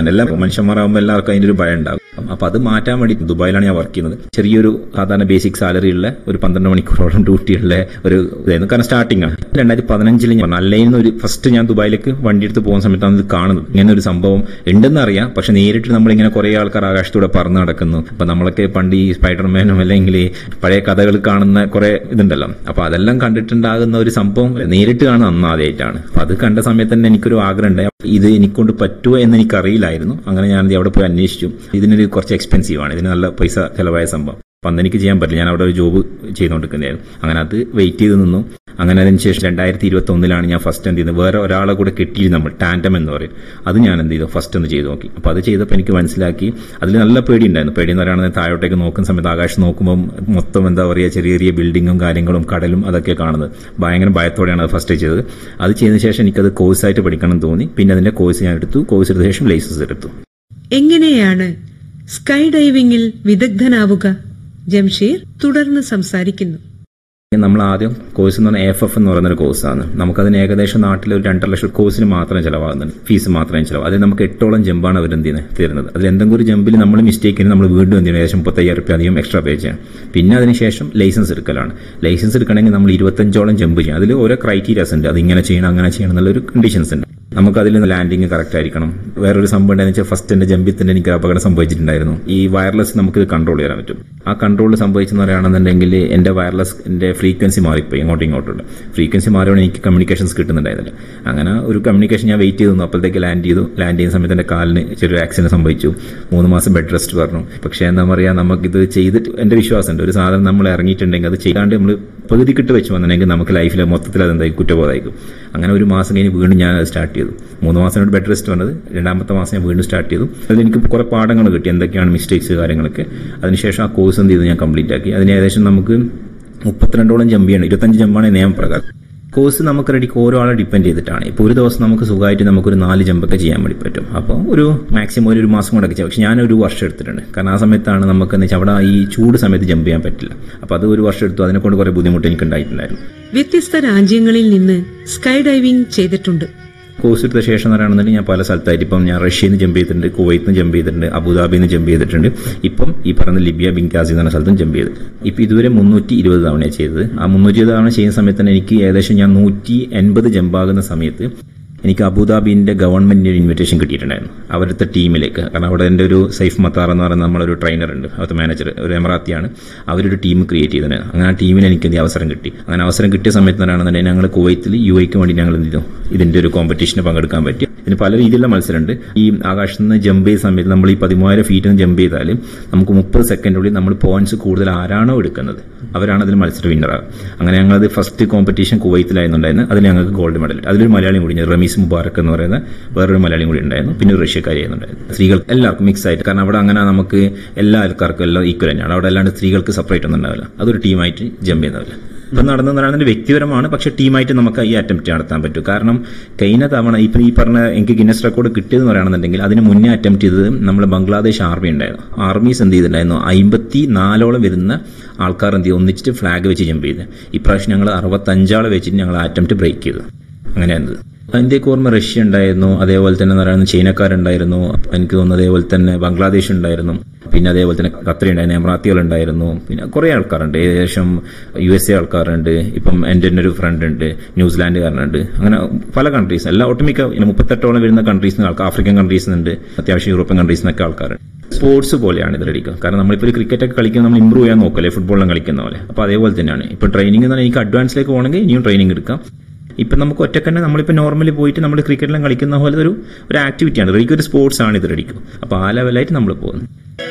ആണ് എല്ലാ മനുഷ്യന്മാരാകുമ്പോൾ എല്ലാവർക്കും അതിന്റെ ഒരു ഭയം ഉണ്ടാകും അപ്പൊ അത് മാറ്റാൻ വേണ്ടി ദുബായിലാണ് ഞാൻ വർക്ക് ചെയ്യുന്നത് ചെറിയൊരു സാധാരണ ബേസിക് സാലറി ഉള്ള ഒരു പന്ത്രണ്ട് മണിക്കൂറോളം ഡ്യൂട്ടി ഉള്ള ഒരു ഇതായിരുന്നു കാരണം സ്റ്റാർട്ടിംഗ് ആണ് രണ്ടായിരത്തി പതിനഞ്ചിൽ ഞാൻ നല്ലതിന് ഒരു ഫസ്റ്റ് ഞാൻ ദുബായിലേക്ക് വണ്ടി എടുത്ത് പോകുന്ന സമയത്താണ് ഇത് കാണുന്നത് ഇങ്ങനെ ഒരു സംഭവം ഉണ്ടെന്ന് അറിയാം പക്ഷെ നേരിട്ട് നമ്മളിങ്ങനെ കുറെ ആൾക്കാർ ആകാശത്തൂടെ പറന്ന് നടക്കുന്നു അപ്പൊ നമ്മളൊക്കെ പണ്ട് ഈ സ്പൈഡർമാനും അല്ലെങ്കിൽ പഴയ കഥകൾ കാണുന്ന കുറെ ഇതുണ്ടല്ലോ അപ്പൊ അതെല്ലാം കണ്ടിട്ടുണ്ടാകുന്ന ഒരു സംഭവം നേരിട്ട് കാണുന്ന അന്ന് ആദ്യമായിട്ടാണ് അപ്പൊ അത് കണ്ട സമയത്ത് തന്നെ എനിക്കൊരു ആഗ്രഹം ഉണ്ടായി ഇത് എനിക്കൊണ്ട് പറ്റുമോ എന്ന് എനിക്കറിയില്ലായിരുന്നു അങ്ങനെ ഞാൻ അവിടെ പോയി അന്വേഷിച്ചു ഇതിനൊരു കുറച്ച് എക്സ്പെൻസീവ് ആണ് ഇതിന് നല്ല പൈസ ചെലവായ സംഭവം അപ്പം അന്ന് എനിക്ക് ചെയ്യാൻ പറ്റില്ല ഞാൻ അവിടെ ഒരു ജോബ് ചെയ്തുകൊണ്ടിരിക്കുന്നതായിരുന്നു അങ്ങനെ അത് വെയിറ്റ് ചെയ്ത് നിന്നു അങ്ങനെ അതിന് ശേഷം രണ്ടായിരത്തി ഇരുപത്തി ഒന്നിലാണ് ഞാൻ ഫസ്റ്റ് എന്ത് ചെയ്തത് വേറെ ഒരാളെ കൂടെ കിട്ടിയിരുന്നു നമ്മൾ ടാൻഡം എന്ന് പറയും അത് ഞാൻ എന്ത് ചെയ്തു ഫസ്റ്റ് ഒന്ന് ചെയ്ത് നോക്കി അപ്പോൾ അത് ചെയ്തപ്പോൾ എനിക്ക് മനസ്സിലാക്കി അതിൽ നല്ല പേടി ഉണ്ടായിരുന്നു പേടി എന്ന് പറയുന്നത് താഴോട്ടേക്ക് നോക്കുന്ന സമയത്ത് ആകാശം നോക്കുമ്പോൾ മൊത്തം എന്താ പറയുക ചെറിയ ചെറിയ ബിൽഡിങ്ങും കാര്യങ്ങളും കടലും അതൊക്കെ കാണുന്നത് ഭയങ്കര ഭയത്തോടെയാണ് അത് ഫസ്റ്റ് ചെയ്തത് അത് ചെയ്തതിന് ശേഷം എനിക്കത് കോഴ്സായിട്ട് പഠിക്കണം എന്ന് തോന്നി പിന്നെ അതിന്റെ കോഴ്സ് ഞാൻ എടുത്തു കോഴ്സ് എടുത്ത ശേഷം ലൈസൻസ് എടുത്തു എങ്ങനെയാണ് സ്കൈ ഡൈവിംഗിൽ വിദഗ്ധനാവുക ജംഷീർ തുടർന്ന് സംസാരിക്കുന്നു നമ്മൾ ആദ്യം കോഴ്സ് എന്ന് പറഞ്ഞാൽ എഫ് എഫ് എന്ന് പറയുന്ന ഒരു കോഴ്സാണ് നമുക്കതിന് ഏകദേശം നാട്ടിൽ ഒരു രണ്ടര ലക്ഷം കോഴ്സിന് മാത്രമേ ചിലവാകുന്നുണ്ട് ഫീസ് മാത്രമേ ചിലവ് അതിൽ നമുക്ക് എട്ടോളം ജമ്പാണ് അവർ എന്ത് ചെയ്യുന്നത് തരുന്നത് അതിൽ എന്തെങ്കിലും ഒരു ജമ്പിൽ നമ്മൾ മിസ്റ്റേക്കിന് നമ്മൾ വീണ്ടും എന്ത് ചെയ്യണം ഏകദേശം മുപ്പത്തയ്യായിരം റുപ്യ അധികം എക്സ്ട്രാ പേ ചെയ്യണം പിന്നെ അതിനുശേഷം ലൈസൻസ് എടുക്കലാണ് ലൈസൻസ് എടുക്കണമെങ്കിൽ നമ്മൾ ഇരുപത്തഞ്ചോളം ജമ്പ് ചെയ്യണം അതിൽ ഓരോ ക്രൈറ്റീരിയാസ് ഉണ്ട് അത് ഇങ്ങനെ ചെയ്യണം അങ്ങനെ ചെയ്യണം എന്നുള്ളൊരു കണ്ടീഷൻസ് ഉണ്ട് നമുക്ക് അതിൽ ലാൻഡിങ് കറക്റ്റ് ആയിരിക്കണം വേറൊരു സംഭവം എന്താണെന്ന് വെച്ചാൽ ഫസ്റ്റ് എന്റെ ജമ്പിൽ തന്നെ എനിക്ക് അപകടം സംഭവിച്ചിട്ടുണ്ടായിരുന്നു ഈ വയർലെസ് നമുക്ക് ഇത് കൺട്രോൾ ചെയ്യാൻ പറ്റും ആ കൺട്രോൾ സംഭവിച്ചെന്ന് പറയുകയാണെന്നുണ്ടെങ്കിൽ എന്റെ വയർലെസ് ഫ്രീക്വൻസി മാറിപ്പോയി ഇങ്ങോട്ടും ഇങ്ങോട്ടും ഫ്രീക്വൻസി മാറിയോടെ എനിക്ക് കമ്മ്യൂണിക്കേഷൻസ് കിട്ടുന്നുണ്ടായിരുന്നില്ല അങ്ങനെ ഒരു കമ്മ്യൂണിക്കേഷൻ ഞാൻ വെയിറ്റ് ചെയ്തു അപ്പോഴത്തേക്ക് ലാൻഡ് ചെയ്തു ലാൻഡ് ചെയ്യുന്ന സമയത്ത് എന്റെ കാലിന് ചെറിയൊരു ആക്സിഡന്റ് സംഭവിച്ചു മൂന്ന് മാസം ബെഡ് റെസ്റ്റ് പറഞ്ഞു പക്ഷേ എന്താ പറയുക നമുക്കിത് ചെയ്തിട്ട് എന്റെ വിശ്വാസമുണ്ട് ഒരു സാധനം നമ്മൾ ഇറങ്ങിയിട്ടുണ്ടെങ്കിൽ അത് ചെയ്യാണ്ട് നമ്മൾ പകുതിക്കിട്ട് വെച്ച് വന്നിട്ടുണ്ടെങ്കിൽ നമുക്ക് ലൈഫിൽ മൊത്തത്തിൽ അതെന്തായി കുറ്റബോധമായിരിക്കും അങ്ങനെ ഒരു മാസം കഴിഞ്ഞ് വീണ്ടും ഞാൻ അത് സ്റ്റാർട്ട് ചെയ്തു മൂന്ന് മാസം ബെഡ് റെസ്റ്റ് വന്നത് രണ്ടാമത്തെ മാസം ഞാൻ വീണ്ടും സ്റ്റാർട്ട് ചെയ്തു അതിൽ എനിക്ക് കുറെ പാഠങ്ങൾ കിട്ടി എന്തൊക്കെയാണ് മിസ്റ്റേക്സ് കാര്യങ്ങളൊക്കെ അതിനുശേഷം ആ കോഴ്സ് എന്ത് ചെയ്തു ഞാൻ കംപ്ലീറ്റ് ആക്കി അതിന് ഏകദേശം നമുക്ക് മുപ്പത്തിരണ്ടോളം ജമ്പിയാണ് ഇരുപത്തഞ്ച് ജമ്പാണ് നിയമപ്രകാരം കോഴ്സ് നമുക്ക് റെഡിക്ക് ഓരോ ആളെ ഡിപ്പെൻഡ് ചെയ്തിട്ടാണ് ഇപ്പോൾ ഒരു ദിവസം നമുക്ക് സുഖമായിട്ട് നമുക്കൊരു നാല് ജമ്പൊക്കെ ചെയ്യാൻ വേണ്ടി പറ്റും അപ്പോൾ ഒരു മാക്സിമം ഒരു മാസം കൊണ്ടൊക്കെ ചെയ്യാം പക്ഷെ ഞാൻ ഒരു വർഷം എടുത്തിട്ടുണ്ട് കാരണം ആ സമയത്താണ് നമുക്ക് എന്ന് വെച്ചാൽ അവിടെ ഈ ചൂട് സമയത്ത് ജമ്പ് ചെയ്യാൻ പറ്റില്ല അപ്പോൾ അത് ഒരു വർഷം എടുത്തു അതിനെക്കൊണ്ട് കുറേ ബുദ്ധിമുട്ട് എനിക്ക് ഉണ്ടായിട്ടുണ്ടായിരുന്നു വ്യത്യസ്ത രാജ്യങ്ങളിൽ നിന്ന് സ്കൈ ഡൈവിംഗ് ചെയ്തിട്ടുണ്ട് കോഴ്സ് എടുത്ത ശേഷം എന്ന് പറയുകയാണെന്നുണ്ടെങ്കിൽ ഞാൻ പല സ്ഥലത്തായിട്ട് ഇപ്പം ഞാൻ റഷ്യയിൽ നിന്ന് ജമ്പ് ചെയ്തിട്ടുണ്ട് കുവൈത്തിൽ നിന്ന് ജമ്പ് ചെയ്തിട്ടുണ്ട് അബുദാബിയിൽ നിന്ന് ജമ്പ് ചെയ്തിട്ടുണ്ട് ഇപ്പം ഈ പറഞ്ഞ ലിബിയ ബിങ്കാസി എന്ന് പറഞ്ഞ സ്ഥലത്തും ജമ്പ് ചെയ്ത് ഇപ്പം ഇതുവരെ മുന്നൂറ്റി ഇരുപത് തവണയാണ് ചെയ്തത് ആ മുന്നൂറ്റി തവണ ചെയ്യുന്ന സമയത്ത് തന്നെ എനിക്ക് ഏകദേശം ഞാൻ നൂറ്റി എൺപത് ജമ്പാകുന്ന സമയത്ത് എനിക്ക് അബുദാബിന്റെ ഗവൺമെന്റിന്റെ ഒരു ഇൻവിറ്റേഷൻ കിട്ടിയിട്ടുണ്ടായിരുന്നു അവരുടെ ടീമിലേക്ക് കാരണം അവിടെ എൻ്റെ ഒരു സൈഫ് മത്താർ എന്ന് പറയുന്ന നമ്മളൊരു ട്രെയിനർ ഉണ്ട് അവിടുത്തെ മാനേജർ ഒരു എമറാത്തിയാണ് അവരൊരു ടീം ക്രിയേറ്റ് ചെയ്തത് അങ്ങനെ ആ ടീമിന് എനിക്ക് എന്ത് അവസരം കിട്ടി അങ്ങനെ അവസരം കിട്ടിയ സമയത്ത് തന്നെയാണെന്നുണ്ടെങ്കിൽ ഞങ്ങൾ കുവൈത്തിൽ യു എക്ക് വേണ്ടി ഞങ്ങൾ എന്ത് ചെയ്തു ഇതിന്റെ ഒരു കോമ്പറ്റീഷന് പങ്കെടുക്കാൻ പറ്റി ഇതിന് പല രീതിയിലുള്ള മത്സരമുണ്ട് ഈ ആകാശത്ത് നിന്ന് ജമ്പ് ചെയ്യുന്ന സമയത്ത് നമ്മൾ ഈ പതിമൂവായിരം ഫീറ്റിൽ നിന്ന് ജമ്പ് ചെയ്താൽ നമുക്ക് മുപ്പത് സെക്കൻഡിനുള്ളിൽ നമ്മൾ പോയിന്റ്സ് കൂടുതൽ ആരാണോ എടുക്കുന്നത് അവരാണ് അതിൽ മത്സര വിന്നറാകുക അങ്ങനെ ഞങ്ങളത് ഫസ്റ്റ് കോമ്പറ്റീഷൻ കുവൈത്തിലായിരുന്നുണ്ടായിരുന്നു അതിൽ ഞങ്ങൾക്ക് ഗോൾഡ് മെഡൽ അതിലൊരു മലയാളിയും കൂടി റമീസ് മുബാറക് എന്ന് പറയുന്ന വേറൊരു മലയാളിയും കൂടി ഉണ്ടായിരുന്നു പിന്നെ ഒരു റഷ്യക്കാരി ആയിരുന്നുണ്ടായിരുന്നു സ്ത്രീകൾ എല്ലാവർക്കും മിക്സ് ആയിട്ട് കാരണം അവിടെ അങ്ങനെ നമുക്ക് എല്ലാ ആൾക്കാർക്കും എല്ലാം ഈക്വൽ തന്നെയാണ് അവിടെ അല്ലാണ്ട് സ്ത്രീകൾക്ക് സെപ്പറേറ്റ് ഒന്നും ഉണ്ടാവില്ല അതൊരു ടീമായിട്ട് ജമ്പ് ചെയ്യുന്നതല്ല ഇപ്പം നടന്നതാണ് വ്യക്തിപരമാണ് പക്ഷെ ടീമായിട്ട് നമുക്ക് ഈ അറ്റംപ്റ്റ് നടത്താൻ പറ്റും കാരണം കഴിഞ്ഞ തവണ ഇപ്പം ഈ പറഞ്ഞ എനിക്ക് ഗിന്നസ് റെക്കോർഡ് കിട്ടിയതെന്ന് പറയുകയാണെന്നുണ്ടെങ്കിൽ അതിന് മുന്നേ അറ്റംപ്റ്റ് ചെയ്തത് നമ്മൾ ബംഗ്ലാദേശ് ആർമി ഉണ്ടായിരുന്നു ആർമീസ് എന്ത് ചെയ്തിട്ടുണ്ടായിരുന്നു അമ്പത്തി നാലോളം വരുന്ന ആൾക്കാർ എന്ത് ചെയ്തു ഒന്നിച്ചിട്ട് ഫ്ലാഗ് വെച്ച് ജമ്പ് ചെയ്ത് ഇപ്രാവശ്യം ഞങ്ങൾ അറുപത്തഞ്ചാളെ വെച്ചിട്ട് ഞങ്ങൾ അറ്റംപ്റ്റ് ബ്രേക്ക് ചെയ്തു അങ്ങനെയായിരുന്നു ഇന്ത്യക്ക് ഓർമ്മ റഷ്യ ഉണ്ടായിരുന്നു അതേപോലെ തന്നെ പറയുന്നത് ചൈനക്കാരുണ്ടായിരുന്നു എനിക്ക് തോന്നുന്നു അതേപോലെ തന്നെ ബംഗ്ലാദേശ് ഉണ്ടായിരുന്നു പിന്നെ അതേപോലെ തന്നെ ഖത്തറി ഉണ്ടായിരുന്നു എമറാത്തികൾ ഉണ്ടായിരുന്നു പിന്നെ കുറെ ആൾക്കാരുണ്ട് ഏകദേശം യു എസ് എ ആൾക്കാരുണ്ട് ഇപ്പം എൻ്റെ തന്നെ ഒരു ഫ്രണ്ട് ഉണ്ട് ന്യൂസിലാൻഡുകാരനുണ്ട് അങ്ങനെ പല കൺട്രീസ് എല്ലാ ഒട്ടുമിക്ക മുപ്പത്തെട്ടോളം വരുന്ന കൺട്രീസിൽ നിന്ന് ആൾക്കാർ ആഫ്രിക്കൻ കൺട്രീസിൽ നിന്നുണ്ട് അത്യാവശ്യം യൂറോപ്യൻ കൺട്രീസിൽ നിന്നൊക്കെ ആൾക്കാരുണ്ട് സ്പോർട്സ് പോലെയാണ് ഇത് റെഡിക്കുക കാരണം നമ്മളിപ്പോൾ ഒരു ക്രിക്കറ്റ് ഒക്കെ കളിക്കുന്ന നമ്മൾ ഇമ്പ്രൂവ് ചെയ്യാൻ നോക്കല്ലേ ഫുട്ബോളിലും കളിക്കുന്ന പോലെ അപ്പോൾ അതേപോലെ തന്നെയാണ് ഇപ്പം ട്രെയിനിങ് എന്ന് പറഞ്ഞാൽ എനിക്ക് അഡ്വാൻസിലേക്ക് പോകണമെങ്കിൽ ഇനിയും ട്രെയിനിങ് എടുക്കാം ഇപ്പം നമുക്ക് ഒറ്റക്കന്നെ നമ്മളിപ്പോൾ നോർമലി പോയിട്ട് നമ്മൾ ക്രിക്കറ്റിലും കളിക്കുന്ന പോലെ ഒരു ഒരു ആക്ടിവിറ്റിയാണ് റെഡിക്ക് ഒരു സ്പോർട്സ് ആണ് ഇത് റെഡിക്കും അപ്പോൾ ആ ലെവലായിട്ട് നമ്മൾ പോകുന്നു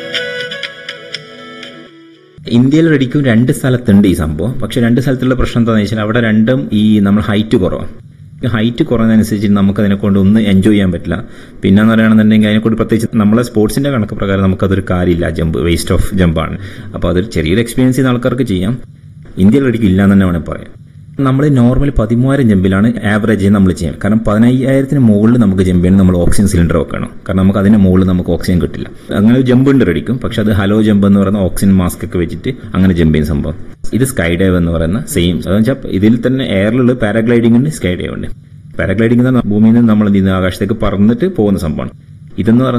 ഇന്ത്യയിൽ റെഡിക്കും രണ്ട് സ്ഥലത്തുണ്ട് ഈ സംഭവം പക്ഷെ രണ്ട് സ്ഥലത്തുള്ള പ്രശ്നം എന്താണെന്ന് വെച്ചാൽ അവിടെ രണ്ടും ഈ നമ്മൾ ഹൈറ്റ് കുറവാണ് ഹൈറ്റ് കുറഞ്ഞതനുസരിച്ച് നമുക്ക് അതിനെ കൊണ്ട് ഒന്ന് എൻജോയ് ചെയ്യാൻ പറ്റില്ല പിന്നെ എന്ന് പറയുകയാണെന്നുണ്ടെങ്കിൽ അതിനെക്കൊണ്ട് പ്രത്യേകിച്ച് നമ്മളെ സ്പോർട്സിന്റെ കണക്ക് പ്രകാരം നമുക്കതൊരു കാര്യമില്ല ജമ്പ് വേസ്റ്റ് ഓഫ് ജമ്പാണ് അപ്പോൾ അതൊരു ചെറിയൊരു എക്സ്പീരിയൻസ് ചെയ്യുന്ന ആൾക്കാർക്ക് ചെയ്യാം ഇന്ത്യയിൽ റെഡിക്കും ഇല്ല എന്ന് തന്നെ വേണമെങ്കിൽ പറയാം നമ്മൾ നോർമലി പതിമൂവായിരം ജമ്പിലാണ് ആവറേജ് നമ്മൾ ചെയ്യാം കാരണം പതിനയ്യായിരത്തിന് മുകളിൽ നമുക്ക് ജമ്പ് ചെയ്യണം നമ്മൾ ഓക്സിജൻ സിലിണ്ടർ വെക്കണം കാരണം നമുക്ക് അതിന് മുകളിൽ നമുക്ക് ഓക്സിജൻ കിട്ടില്ല അങ്ങനെ ഒരു ജമ്പ് ഉണ്ട് റെഡിക്കും പക്ഷെ അത് ഹലോ ജമ്പ് എന്ന് പറയുന്ന ഓക്സിജൻ മാസ്ക് ഒക്കെ വെച്ചിട്ട് അങ്ങനെ ജമ്പ് ചെയ്യുന്ന സംഭവം ഇത് സ്കൈ ഡൈവ് എന്ന് പറയുന്ന സെയിം അതെന്ന് വെച്ചാൽ ഇതിൽ തന്നെ എയറിലുള്ള പാരാഗ്ലൈഡിംഗ് ഉണ്ട് സ്കൈ ഡൈവ് ഉണ്ട് പാരാഗ്ലൈഡിംഗ് എന്ന് പറഞ്ഞാൽ ഭൂമിയിൽ നിന്ന് നമ്മൾ ആകാശത്തേക്ക് പറന്നിട്ട് പോകുന്ന സംഭവമാണ് ഇതെന്ന് പറയുന്നത്